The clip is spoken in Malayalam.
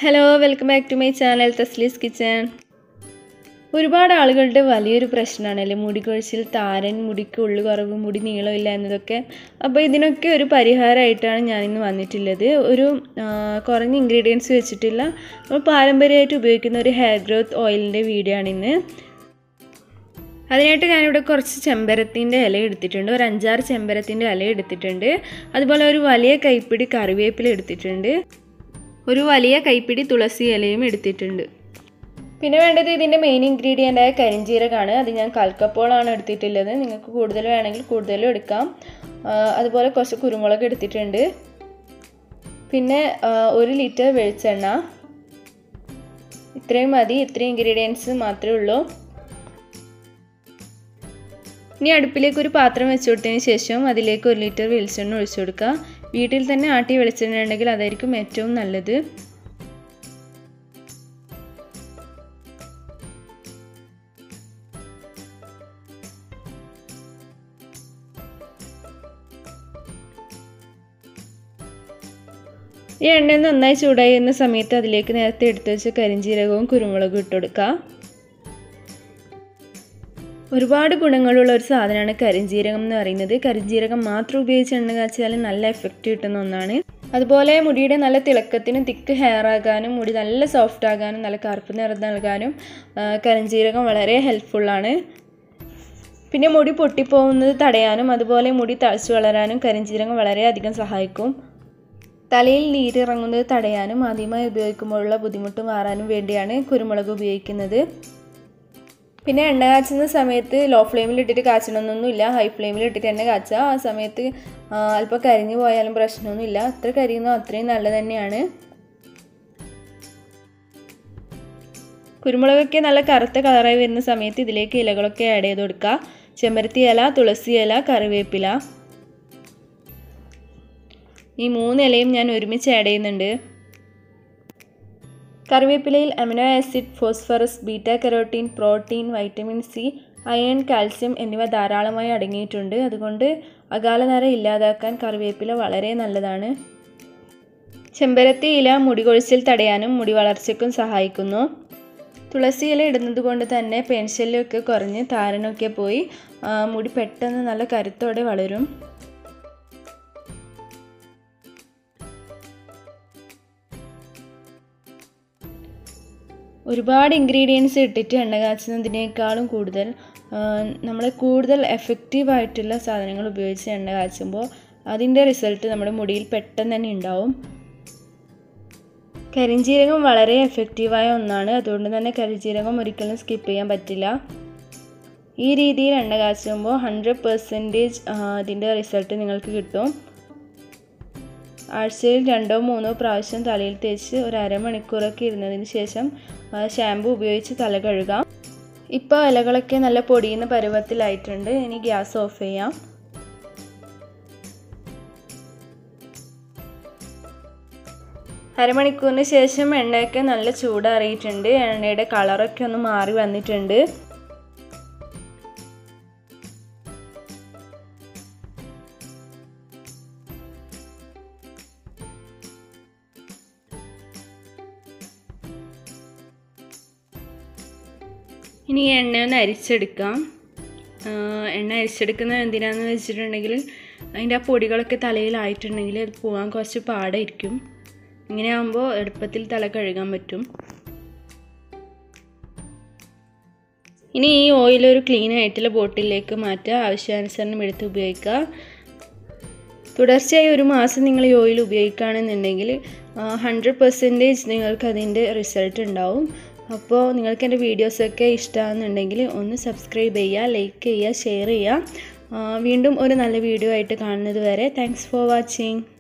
hello welcome back to my channel തസ്ലീസ് കിച്ചൺ ഒരുപാട് ആളുകളുടെ വലിയൊരു പ്രശ്നമാണല്ലേ മുടി കൊഴിച്ചിൽ താരൻ മുടിക്ക് ഉള്ളു കുറവ് മുടി നീളമില്ല എന്നതൊക്കെ അപ്പോൾ ഇതിനൊക്കെ ഒരു പരിഹാരമായിട്ടാണ് ഞാനിന്ന് വന്നിട്ടുള്ളത് ഒരു ആ, കുറഞ്ഞ ഇൻഗ്രീഡിയൻസ് വെച്ചിട്ടുള്ള നമ്മൾ പാരമ്പര്യമായിട്ട് ഉപയോഗിക്കുന്ന ഒരു ഹെയർ ഗ്രോത്ത് ഓയിലിൻ്റെ വീഡിയോ ആണിന്ന് അതിനായിട്ട് ഞാനിവിടെ കുറച്ച് ചെമ്പരത്തിൻ്റെ ഇല എടുത്തിട്ടുണ്ട് ഒരു അഞ്ചാറ് ചെമ്പരത്തിൻ്റെ ഇല എടുത്തിട്ടുണ്ട് അതുപോലെ ഒരു വലിയ കൈപ്പിടി കറിവേപ്പില എടുത്തിട്ടുണ്ട് ഒരു വലിയ കൈപ്പിടി തുളസി ഇലയും എടുത്തിട്ടുണ്ട് പിന്നെ വേണ്ടത് ഇതിൻ്റെ മെയിൻ ഇൻഗ്രീഡിയൻ്റ് ആയ കരിഞ്ചീരകമാണ് അത് ഞാൻ കൽക്കപ്പോളാണ് എടുത്തിട്ടുള്ളത് നിങ്ങൾക്ക് കൂടുതൽ വേണമെങ്കിൽ കൂടുതലും എടുക്കാം ആ, അതുപോലെ കുറച്ച് കുരുമുളക് എടുത്തിട്ടുണ്ട് പിന്നെ ആ, ഒരു ലിറ്റർ വെളിച്ചെണ്ണ ഇത്രയും മതി ഇത്രയും ഇൻഗ്രീഡിയൻസ് മാത്രമേ ഉള്ളൂ ഇനി അടുപ്പിലേക്ക് ഒരു പാത്രം വെച്ച് കൊടുത്തതിന് ശേഷം അതിലേക്ക് ഒരു ലിറ്റർ വെളിച്ചെണ്ണ ഒഴിച്ചു കൊടുക്കുക വീട്ടിൽ തന്നെ ആട്ടി വെളിച്ചെണ്ണ ഉണ്ടെങ്കിൽ അതായിരിക്കും ഏറ്റവും നല്ലത് ഈ എണ്ണ നന്നായി ചൂടായി എന്ന സമയത്ത് അതിലേക്ക് നേരത്തെ എടുത്തു വെച്ച കരിഞ്ജീരകവും കുരുമുളകും ഇട്ട് കൊടുക്കുക ഒരുപാട് ഗുണങ്ങളുള്ള ഒരു സാധനമാണ് കരിഞ്ജീരകം എന്ന് പറയുന്നത് കരിഞ്ജീരകം മാത്രം ഉപയോഗിച്ച് എണ്ണ കാച്ചിയാൽ നല്ല എഫക്റ്റ് കിട്ടുന്ന ഒന്നാണ് അതുപോലെ മുടിയുടെ നല്ല തിളക്കത്തിനും തിക്ക് ഹെയർ ആകാനും മുടി നല്ല സോഫ്റ്റ് ആകാനും നല്ല കറുപ്പ് നിറം നൽകാനും ആ, കരിഞ്ജീരകം വളരെ ഹെൽപ്ഫുള്ളാണ് പിന്നെ മുടി പൊട്ടിപ്പോകുന്നത് തടയാനും അതുപോലെ മുടി തഴച്ചു വളരാനും കരിഞ്ജീരകം വളരെയധികം സഹായിക്കും തലയിൽ നീരിറങ്ങുന്നത് തടയാനും ആദ്യമായി ഉപയോഗിക്കുമ്പോഴുള്ള ബുദ്ധിമുട്ട് മാറാനും വേണ്ടിയാണ് കുരുമുളക് ഉപയോഗിക്കുന്നത് പിന്നെ എണ്ണ കാച്ചുന്ന സമയത്ത് ലോ ഫ്ലെയിമിൽ ഇട്ടിട്ട് കാച്ചണമെന്നൊന്നുമില്ല ഹൈ ഫ്ലെയിമിൽ ഇട്ടിട്ട് എണ്ണ കാച്ചുക ആ സമയത്ത് ആ, അല്പം കരിഞ്ഞു പോയാലും പ്രശ്നമൊന്നുമില്ല അത്ര കരിയുന്നോ അത്രയും നല്ലത് തന്നെയാണ് കുരുമുളകൊക്കെ നല്ല കറുത്ത കളറായി വരുന്ന സമയത്ത് ഇതിലേക്ക് ഇലകളൊക്കെ ആഡ് ചെയ്ത് കൊടുക്കുക ചെമ്പരത്തി ഇല തുളസി ഇല കറിവേപ്പില ഈ മൂന്ന് ഇലയും ഞാൻ ഒരുമിച്ച് ആഡ് ചെയ്യുന്നുണ്ട് കറിവേപ്പിലയിൽ amino acid phosphorus beta carotene protein vitamin C iron calcium എന്നിവ ധാരാളമായി അടങ്ങിയിട്ടുണ്ട് അതുകൊണ്ട് അകാലനര ഇല്ലാതാക്കാൻ കറിവേപ്പില വളരെ നല്ലതാണ് ചെമ്പരത്തി ഇല മുടി കൊഴിച്ചിൽ തടയാനും മുടി വളർച്ചയ്ക്കും സഹായിക്കുന്നു തുളസി ഇല ഇടുന്നത് കൊണ്ട് തന്നെ പെൻശല്യമൊക്കെ കുറഞ്ഞ് താരനൊക്കെ പോയി ആ, മുടി പെട്ടെന്ന് നല്ല കരുത്തോടെ വളരും ഒരുപാട് ഇൻഗ്രീഡിയൻസ് ഇട്ടിട്ട് എണ്ണ കാച്ചുന്നതിനേക്കാളും കൂടുതൽ നമ്മൾ കൂടുതൽ എഫക്റ്റീവ് ആയിട്ടുള്ള സാധനങ്ങൾ ഉപയോഗിച്ച് എണ്ണ കാച്ചുമ്പോൾ അതിൻ്റെ റിസൾട്ട് നമ്മുടെ മുടിയിൽ പെട്ടെന്ന് തന്നെ ഉണ്ടാവും കരിഞ്ജീരകം വളരെ എഫക്റ്റീവായ ഒന്നാണ് അതുകൊണ്ട് തന്നെ കരിഞ്ജീരകം ഒരിക്കലും സ്കിപ്പ് ചെയ്യാൻ പറ്റില്ല ഈ രീതിയിൽ എണ്ണ കാച്ചുമ്പോൾ ഹൺഡ്രഡ് പെർസെൻറ്റേജ് ഇതിൻ്റെ റിസൾട്ട് നിങ്ങൾക്ക് കിട്ടും ആഴ്ചയിൽ രണ്ടോ മൂന്നോ പ്രാവശ്യം തലയിൽ തേച്ച് ഒരു അരമണിക്കൂറൊക്കെ ഇരുന്നതിന് ശേഷം ഷാമ്പു ഉപയോഗിച്ച് തല കഴുകാം ഇപ്പോൾ ഇലകളൊക്കെ നല്ല പൊടിയുന്ന പരുവത്തിലായിട്ടുണ്ട് ഇനി ഗ്യാസ് ഓഫ് ചെയ്യാം അരമണിക്കൂറിന് ശേഷം എണ്ണയൊക്കെ നല്ല ചൂടാറിയിട്ടുണ്ട് എണ്ണയുടെ കളറൊക്കെ ഒന്ന് മാറി വന്നിട്ടുണ്ട് ഇനി ഈ എണ്ണ ഒന്ന് അരിച്ചെടുക്കാം ആ, എണ്ണ അരിച്ചെടുക്കുന്നത് എന്തിനാന്ന് വെച്ചിട്ടുണ്ടെങ്കിൽ അതിൻ്റെ ആ പൊടികളൊക്കെ തലയിലായിട്ടുണ്ടെങ്കിൽ അത് പോകാൻ കുറച്ച് പാടായിരിക്കും ഇങ്ങനെ ആകുമ്പോൾ എളുപ്പത്തിൽ തല കഴുകാൻ പറ്റും ഇനി ഈ ഓയിൽ ഒരു ക്ലീൻ ആയിട്ടുള്ള ബോട്ടിലേക്ക് മാറ്റുക ആവശ്യാനുസരണം എടുത്ത് ഉപയോഗിക്കുക തുടർച്ചയായി ഒരു മാസം നിങ്ങൾ ഈ ഓയിൽ ഉപയോഗിക്കുകയാണെന്നുണ്ടെങ്കിൽ ഹൺഡ്രഡ് പെർസെൻറ്റേജ് നിങ്ങൾക്ക് അതിൻ്റെ റിസൾട്ട് ഉണ്ടാവും അപ്പോൾ നിങ്ങൾക്ക് എൻ്റെ വീഡിയോസൊക്കെ ഇഷ്ടമാണെന്നുണ്ടെങ്കിൽ ഒന്ന് സബ്സ്ക്രൈബ് ചെയ്യുക ലൈക്ക് ചെയ്യുക ഷെയർ ചെയ്യുക ആ, വീണ്ടും ഒരു നല്ല വീഡിയോ ആയിട്ട് കാണുന്നത് വരെ താങ്ക്സ് ഫോർ വാച്ചിങ്